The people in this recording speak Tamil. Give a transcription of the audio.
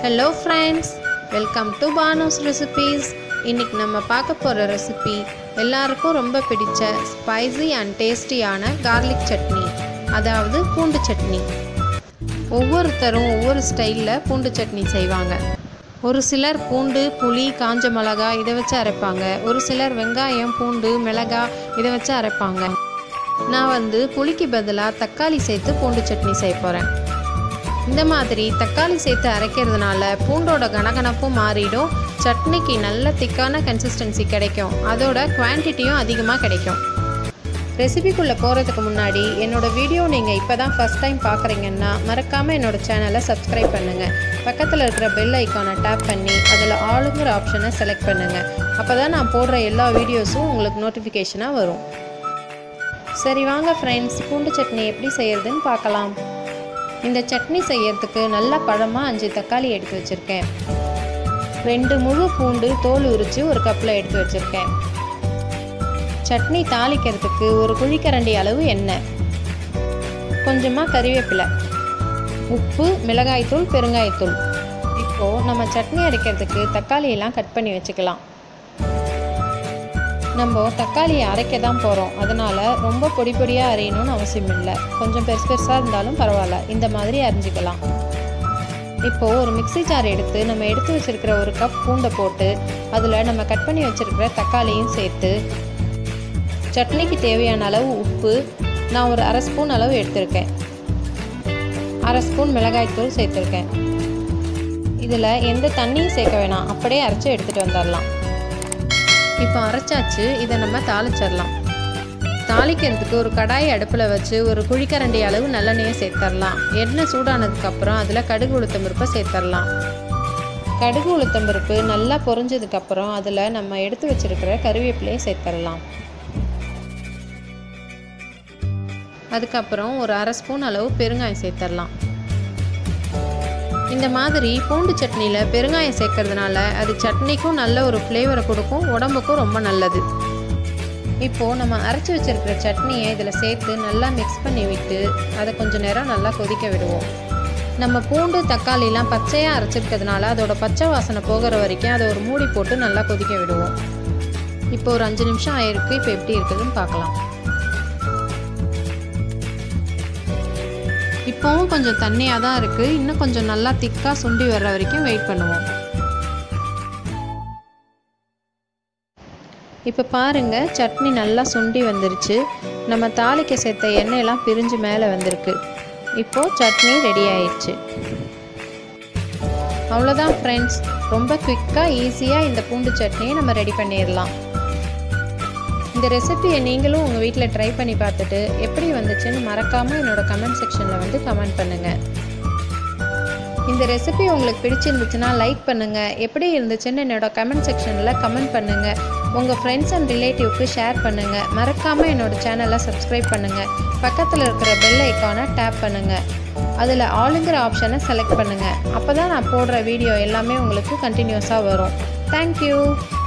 hello friends welcome to Bano's recipes இன்னைக்கு நம்ம பார்க்க போகிற ரெசிபி எல்லாருக்கும் ரொம்ப பிடிச்ச ஸ்பைசி அண்ட் டேஸ்டியான கார்லிக் சட்னி அதாவது பூண்டு சட்னி ஒவ்வொருத்தரும் ஒவ்வொரு ஸ்டைலில் பூண்டு சட்னி செய்வாங்க ஒரு சிலர் பூண்டு புளி காஞ்ச மிளகா இதை வச்சு அரைப்பாங்க ஒரு சிலர் வெங்காயம் பூண்டு மிளகா இதை வச்சு அரைப்பாங்க நான் வந்து புளிக்கு பதிலாக தக்காளி சேர்த்து பூண்டு சட்னி செய்ய போகிறேன் இந்த மாதிரி தக்காளி சேர்த்து அரைக்கிறதுனால பூண்டோட கனகனப்பும் மாறிடும் சட்னிக்கு நல்ல திக்கான கன்சிஸ்டன்சி கிடைக்கும் அதோட குவான்டிட்டியும் அதிகமாக கிடைக்கும் ரெசிபிக்குள்ளே போகிறதுக்கு முன்னாடி என்னோடய வீடியோ நீங்கள் இப்போ தான் ஃபஸ்ட் டைம் பார்க்குறீங்கன்னா மறக்காமல் என்னோடய சேனலை சப்ஸ்கிரைப் பண்ணுங்கள் பக்கத்தில் இருக்கிற பெல் ஐக்கானை டேப் பண்ணி அதில் ஆளுங்கிற ஆப்ஷனை செலக்ட் பண்ணுங்கள் அப்போ தான் நான் போடுற எல்லா வீடியோஸும் உங்களுக்கு நோட்டிஃபிகேஷனாக வரும் சரி வாங்க ஃப்ரெண்ட்ஸ் பூண்டு சட்னி எப்படி செய்யறதுன்னு பார்க்கலாம் இந்த சட்னி செய்யறதுக்கு நல்ல பழமாக அஞ்சு தக்காளி எடுத்து வச்சுருக்கேன் ரெண்டு முழு பூண்டு தோல் உரித்து ஒரு கப்பில் எடுத்து வச்சுருக்கேன் சட்னி தாளிக்கிறதுக்கு ஒரு குழிக்கரண்டி அளவு எண்ணெய் கொஞ்சமாக கறிவேப்பிலை உப்பு மிளகாய்த்தூள் பெருங்காயத்தூள் இப்போது நம்ம சட்னி அரைக்கிறதுக்கு தக்காளியெல்லாம் கட் பண்ணி வச்சுக்கலாம் நம்ம தக்காளியை அரைக்க தான் போகிறோம் அதனால் ரொம்ப பொடி பொடியாக அரையணும்னு அவசியம் இல்லை கொஞ்சம் பெருசு பெருசாக இருந்தாலும் பரவாயில்ல இந்த மாதிரி அரிஞ்சிக்கலாம் இப்போது ஒரு மிக்ஸி ஜார் எடுத்து நம்ம எடுத்து வச்சுருக்கிற ஒரு கப் பூண்டை போட்டு அதில் நம்ம கட் பண்ணி வச்சுருக்கிற தக்காளியும் சேர்த்து சட்னிக்கு தேவையான அளவு உப்பு நான் ஒரு அரை ஸ்பூன் அளவு எடுத்திருக்கேன் அரை ஸ்பூன் மிளகாய்த்தூள் சேர்த்துருக்கேன் இதில் எந்த தண்ணியும் சேர்க்க வேணாம் அப்படியே அரைச்சி எடுத்துகிட்டு வந்துடலாம் இப்போ அரைச்சாச்சு இதை நம்ம தாளிச்சிடலாம் தாளிக்கிறதுக்கு ஒரு கடாய் அடுப்பில் வச்சு ஒரு குழிக்கரண்டி அளவு நல்லெண்ணெயை சேர்த்துடலாம் எண்ணெய் சூடானதுக்கப்புறம் அதில் கடுகு உளுத்தம் பருப்பை சேர்த்துடலாம் கடுகு உளுத்தம் பருப்பு நல்லா பொரிஞ்சதுக்கப்புறம் அதில் நம்ம எடுத்து வச்சுருக்கிற கருவேப்பிலையை சேர்த்துடலாம் அதுக்கப்புறம் ஒரு அரை ஸ்பூன் அளவு பெருங்காயம் சேர்த்துடலாம் இந்த மாதிரி பூண்டு சட்னியில் பெருங்காயம் சேர்க்கறதுனால அது சட்னிக்கும் நல்ல ஒரு ஃப்ளேவரை கொடுக்கும் உடம்புக்கும் ரொம்ப நல்லது இப்போது நம்ம அரைச்சி வச்சுருக்கிற சட்னியை இதில் சேர்த்து நல்லா மிக்ஸ் பண்ணி விட்டு அதை கொஞ்சம் நேரம் நல்லா கொதிக்க விடுவோம் நம்ம பூண்டு தக்காளிலாம் பச்சையாக அரைச்சிருக்கிறதுனால அதோட பச்சை வாசனை போகிற வரைக்கும் அதை ஒரு மூடி போட்டு நல்லா கொதிக்க விடுவோம் இப்போ ஒரு அஞ்சு நிமிஷம் ஆயிருக்கு இப்போ எப்படி இருக்குதுன்னு பார்க்கலாம் இப்போவும் கொஞ்சம் தண்ணியாக தான் இருக்குது இன்னும் கொஞ்சம் நல்லா திக்காக சுண்டி வர்ற வரைக்கும் வெயிட் பண்ணுவோம் இப்போ பாருங்கள் சட்னி நல்லா சுண்டி வந்துருச்சு நம்ம தாளிக்க சேர்த்த எண்ணெயெல்லாம் பிரிஞ்சு மேலே வந்திருக்கு இப்போது சட்னி ரெடி ஆயிடுச்சு அவ்வளோதான் ஃப்ரெண்ட்ஸ் ரொம்ப குவிக்காக ஈஸியாக இந்த பூண்டு சட்னியை நம்ம ரெடி பண்ணிடலாம் இந்த ரெசிபியை நீங்களும் உங்கள் வீட்டில் ட்ரை பண்ணி பார்த்துட்டு எப்படி வந்துச்சுன்னு மறக்காமல் என்னோட கமெண்ட் செக்ஷனில் வந்து கமெண்ட் பண்ணுங்கள் இந்த ரெசிபி உங்களுக்கு பிடிச்சிருந்துச்சுன்னா லைக் பண்ணுங்கள் எப்படி இருந்துச்சுன்னு என்னோட கமெண்ட் செக்ஷனில் கமெண்ட் பண்ணுங்கள் உங்கள் ஃப்ரெண்ட்ஸ் அண்ட் ரிலேட்டிவ்க்கு ஷேர் பண்ணுங்கள் மறக்காமல் என்னோட சேனலை சப்ஸ்கிரைப் பண்ணுங்கள் பக்கத்தில் இருக்கிற பெல் ஐக்கானை டேப் பண்ணுங்கள் அதில் ஆளுங்கிற ஆப்ஷனை செலக்ட் பண்ணுங்கள் அப்போ தான் நான் போடுற வீடியோ எல்லாமே உங்களுக்கு கண்டினியூஸாக வரும் தேங்க்யூ